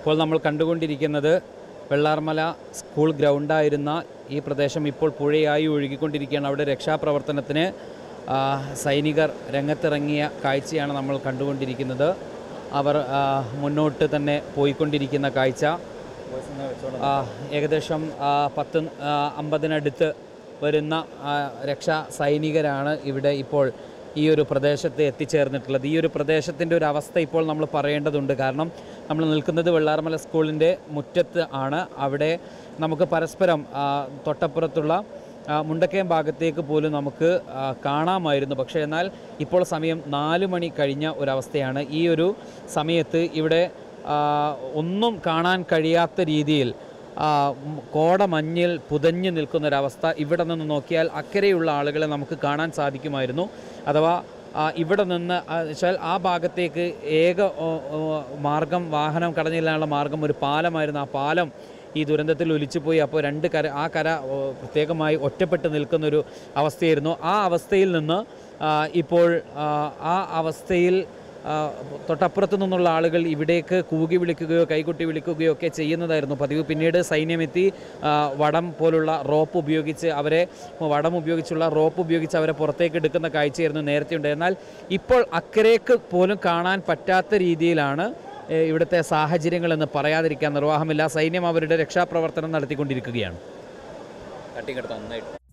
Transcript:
ഇപ്പോൾ നമ്മൾ കണ്ടുകൊണ്ടിരിക്കുന്നത് വെള്ളാർമല സ്കൂൾ ഗ്രൗണ്ടായിരുന്ന ഈ പ്രദേശം ഇപ്പോൾ പുഴയായി ഒഴുകിക്കൊണ്ടിരിക്കുകയാണ് അവിടെ രക്ഷാപ്രവർത്തനത്തിന് ആ, സൈനികർ രംഗത്തിറങ്ങിയ കാഴ്ചയാണ് നമ്മൾ കണ്ടുകൊണ്ടിരിക്കുന്നത് അവർ ആ, മുന്നോട്ട് തന്നെ പോയിക്കൊണ്ടിരിക്കുന്ന കാഴ്ച ആ, ഏകദേശം ആ, പത്ത് ആ, അമ്പതിനടുത്ത് വരുന്ന ആ, രക്ഷാ സൈനികരാണ് ഇവിടെ ഇപ്പോൾ ഈ ഒരു പ്രദേശത്ത് എത്തിച്ചേർന്നിട്ടുള്ളത് ഈ ഒരു പ്രദേശത്തിൻ്റെ ഒരു അവസ്ഥ ഇപ്പോൾ നമ്മൾ പറയേണ്ടതുണ്ട് കാരണം നമ്മൾ നിൽക്കുന്നത് വെള്ളാർമല സ്കൂളിൻ്റെ മുറ്റത്ത് ആണ് അവിടെ നമുക്ക് പരസ്പരം ആ, തൊട്ടപ്പുറത്തുള്ള ആ, മുണ്ടക്കയം ഭാഗത്തേക്ക് പോലും നമുക്ക് ആ, കാണാമായിരുന്നു പക്ഷേ എന്നാൽ ഇപ്പോൾ സമയം നാല് മണി കഴിഞ്ഞ ഒരവസ്ഥയാണ് ഈ ഒരു സമയത്ത് ഇവിടെ ആ, ഒന്നും കാണാൻ കഴിയാത്ത രീതിയിൽ ആ, ഉം, കോടമഞ്ഞിൽ പുതഞ്ഞു നിൽക്കുന്നൊരവസ്ഥ ഇവിടെ നിന്ന് നോക്കിയാൽ അക്കരെയുള്ള ആളുകളെ നമുക്ക് കാണാൻ സാധിക്കുമായിരുന്നു അഥവാ ആ, ഇവിടെ നിന്ന് ആ, വെച്ചാൽ ആ ഭാഗത്തേക്ക് ഏക ഓ, ഓ, മാർഗം വാഹനം കടന്നു ചെല്ലാനുള്ള മാർഗം ഒരു പാലമായിരുന്നു ആ പാലം ഈ ദുരന്തത്തിൽ ഒലിച്ചുപോയി അപ്പോൾ രണ്ട് കര ആ കര ഓ, പ്രത്യേകമായി ഒറ്റപ്പെട്ട് നിൽക്കുന്നൊരു അവസ്ഥയായിരുന്നു ആ അവസ്ഥയിൽ നിന്ന് ആ, ഇപ്പോൾ ആ, ആ അവസ്ഥയിൽ ആ, തൊട്ടപ്പുറത്തു നിന്നുള്ള ആളുകൾ ഇവിടേക്ക് കൂകി വിളിക്കുകയോ കൈകൊട്ടി വിളിക്കുകയോ ഒക്കെ ചെയ്യുന്നതായിരുന്നു പതിവ് പിന്നീട് സൈന്യമെത്തി ആ, വടം പോലുള്ള റോപ്പ് ഉപയോഗിച്ച് അവരെ വടം ഉപയോഗിച്ചുള്ള റോപ്പ് ഉപയോഗിച്ച് അവരെ പുറത്തേക്ക് എടുക്കുന്ന കാഴ്ചയായിരുന്നു നേരത്തെ ഉണ്ടായത് എന്നാൽ ഇപ്പോൾ അക്കരേക്ക് പോലും കാണാൻ പറ്റാത്ത രീതിയിലാണ് ഏ, ഇവിടുത്തെ സാഹചര്യങ്ങളെന്ന് പറയാതിരിക്കാൻ നിർവാഹമില്ല സൈന്യം അവരുടെ രക്ഷാപ്രവർത്തനം നടത്തിക്കൊണ്ടിരിക്കുകയാണ് കട്ടിങ് എടുത്ത് നന്നായിട്ട്